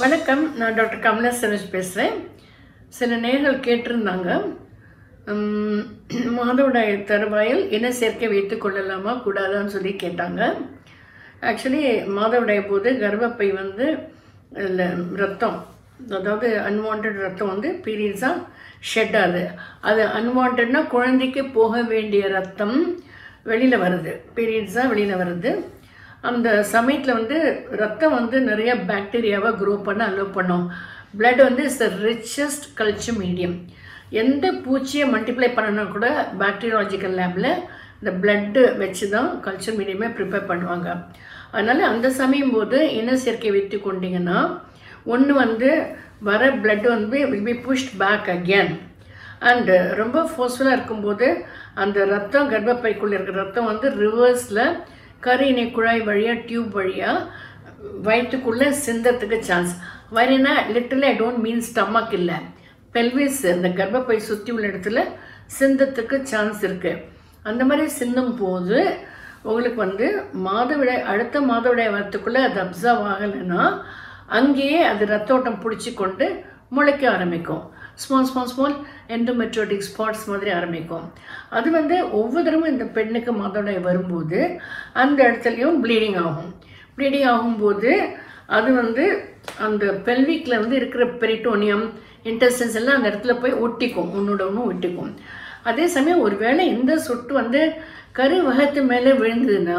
வணக்கம் நான் டாக்டர் கமலா சரோஜ் பேசுகிறேன் சில நேர்கள் கேட்டிருந்தாங்க உம், மாதவிடாய் தருவாயில் இன சேர்க்கை வைத்துக் கொள்ளலாமா கூடாதான்னு சொல்லி கேட்டாங்க ஆக்சுவலி மாதவிடாய் போது கர்ப்பப்பை வந்து இல்ல, ரத்தம் அதாவது அன்வான்ட் ரத்தம் வந்து பீரியட்ஸாக ஷெட் ஆகுது அது அன்வான்ட்னா குழந்தைக்கு போக வேண்டிய ரத்தம் வெளியில் வருது பீரியட்ஸாக வெளியில் வருது அந்த சமயத்தில் வந்து ரத்தம் வந்து நிறைய பாக்டீரியாவை க்ரோ பண்ண அலோவ் பண்ணும் blood வந்து is the richest culture medium எந்த பூச்சியை மல்டிப்ளை பண்ணனா கூட பாக்டீரியாலஜிக்கல் லேபில் இந்த பிளட்டு வச்சு தான் கல்ச்சர் மீடியமே ப்ரிப்பேர் பண்ணுவாங்க அதனால் அந்த சமயம் போது இன சேர்க்கை வைத்து கொண்டீங்கன்னா ஒன்று வந்து வர blood வந்து will be pushed back again and ரொம்ப ஃபோர்ஸ்ஃபுல்லாக இருக்கும்போது அந்த ரத்தம் கர்ப்பப்பைக்குள்ளே இருக்கிற ரத்தம் வந்து ரிவர்ஸில் கருணை குழாய் வழியாக டியூப் வழியாக வயிற்றுக்குள்ளே சிந்தத்துக்கு சான்ஸ் வயிறுனா literally I don't mean stomach இல்லை பெல்விஸ் இந்த கர்ப்பப்பை சுற்றி உள்ள இடத்துல சிந்தத்துக்கு சான்ஸ் இருக்குது அந்த மாதிரி சிந்தும் போது உங்களுக்கு வந்து மாதவிடாய் அடுத்த மாதவிடாய் வரத்துக்குள்ளே அது அப்சர்வ் ஆகலைன்னா அங்கேயே அது ரத்தோட்டம் பிடிச்சி கொண்டு முளைக்க ஆரம்பிக்கும் small small small endometriotic spots மாதிரி ஆரம்பிக்கும் அது வந்து ஒவ்வொரு தடவை இந்த பெண்ணுக்கு மாதவிடாய் வரும்போது அந்த இடத்துலையும் ப்ளீடிங் ஆகும் ப்ளீடிங் ஆகும்போது அது வந்து அந்த பெல்விக்கில் வந்து இருக்கிற பெரிட்டோனியம் இன்டெஸ்டன்ஸ் எல்லாம் அந்த இடத்துல போய் ஒட்டிக்கும் ஒன்னோட ஒன்று ஒட்டிக்கும் அதே சமயம் ஒருவேளை இந்த சொட்டு வந்து கரு வகத்து மேலே விழுந்ததுன்னா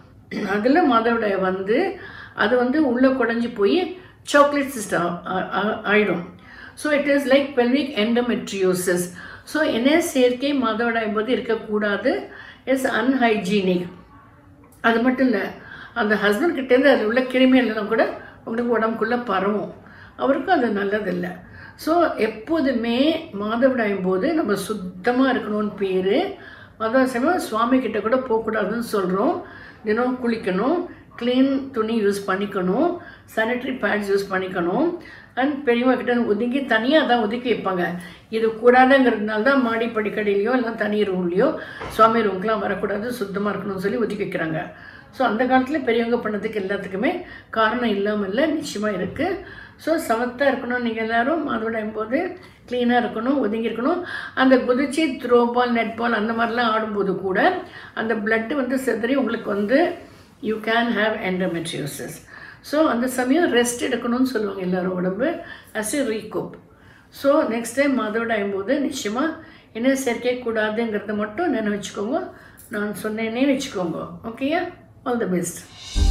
அதில் மாதவிடாய் வந்து அது வந்து உள்ளே குடஞ்சி போய் சாக்லேட் சிஸ்டம் ஆயிடும் so it is like pelvic endometriosis so என்ன செயற்கை மாதவிடாய் போது இருக்கக்கூடாது இட்ஸ் அன்ஹைஜீனிக் அது மட்டும் இல்லை அந்த ஹஸ்பண்ட் கிட்டேருந்து அது உள்ள கிருமி எல்லாம் கூட உங்களுக்கு உடம்புக்குள்ளே பரவும் அவருக்கும் அது நல்லதில்லை ஸோ எப்போதுமே மாதவிடாயும் போது நம்ம சுத்தமாக இருக்கணும்னு பேர் அதே சமயம் சுவாமி கிட்ட கூட போகக்கூடாதுன்னு சொல்கிறோம் தினம் குளிக்கணும் க்ளீன் துணி யூஸ் பண்ணிக்கணும் சானிட்டரி பேட்ஸ் யூஸ் பண்ணிக்கணும் அண்ட் பெரியவங்க கிட்ட ஒதுங்கி தனியாக தான் ஒதுக்கி வைப்பாங்க இது கூடாதுங்கிறதுனால தான் மாடி படிக்கடியிலையோ இல்லை தனி ரூம்லேயோ சுவாமி ரூம்க்கெலாம் வரக்கூடாது சுத்தமாக இருக்கணும்னு சொல்லி ஒதுக்கி வைக்கிறாங்க ஸோ அந்த காலத்தில் பெரியவங்க பண்ணதுக்கு எல்லாத்துக்குமே காரணம் இல்லாமல் இல்லை நிச்சயமாக இருக்குது ஸோ சமத்தாக இருக்கணும் நீங்கள் எல்லாரும் மாதவிடாயும் போது க்ளீனாக இருக்கணும் ஒதுங்கி இருக்கணும் அந்த குதிச்சு த்ரோ பால் நெட் பால் அந்த மாதிரிலாம் ஆடும்போது கூட அந்த பிளட்டு வந்து செதறி உங்களுக்கு வந்து you can have endometriosis so அந்த சமயம் ரெஸ்ட் எடுக்கணும்னு சொல்லுவாங்க எல்லாரும் உடம்பு as a recoup so next time மாதவிடாயும் போது நிச்சயமாக என்ன சேர்க்கை கூடாதுங்கிறத மட்டும் நினைவச்சுக்கோங்க நான் சொன்னேனே வச்சுக்கோங்க ஓகேயா ஆல் தி பெஸ்ட்